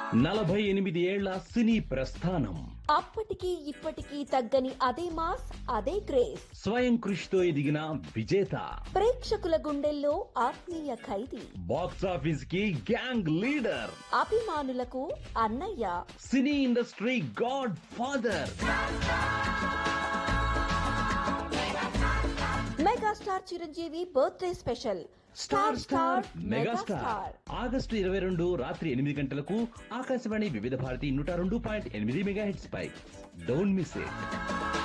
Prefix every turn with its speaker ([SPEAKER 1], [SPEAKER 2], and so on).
[SPEAKER 1] నలభై ఎనిమిది ఏళ్ల సినీ ప్రస్థానం
[SPEAKER 2] అప్పటికి ఇప్పటికీ తగ్గని అదే మాస్ అదే క్రేజ్
[SPEAKER 1] స్వయం కృషితో ఎదిగిన విజేత
[SPEAKER 2] ప్రేక్షకుల గుండెల్లో ఆత్మీయ ఖైదీ
[SPEAKER 1] బాక్స్ ఆఫీస్ కి గ్యాంగ్ లీడర్
[SPEAKER 2] అభిమానులకు అన్నయ్య
[SPEAKER 1] cine industry godfather
[SPEAKER 2] megastar Chiranjeevi birthday special
[SPEAKER 1] star star megastar August ఇరవై రెండు రాత్రి ఎనిమిది గంటలకు ఆకాశవాణి వివిధ భారతి నూట రెండు పాయింట్ ఎనిమిది మెగా హెడ్స్ పై డోంట్ మిస్ ఇట్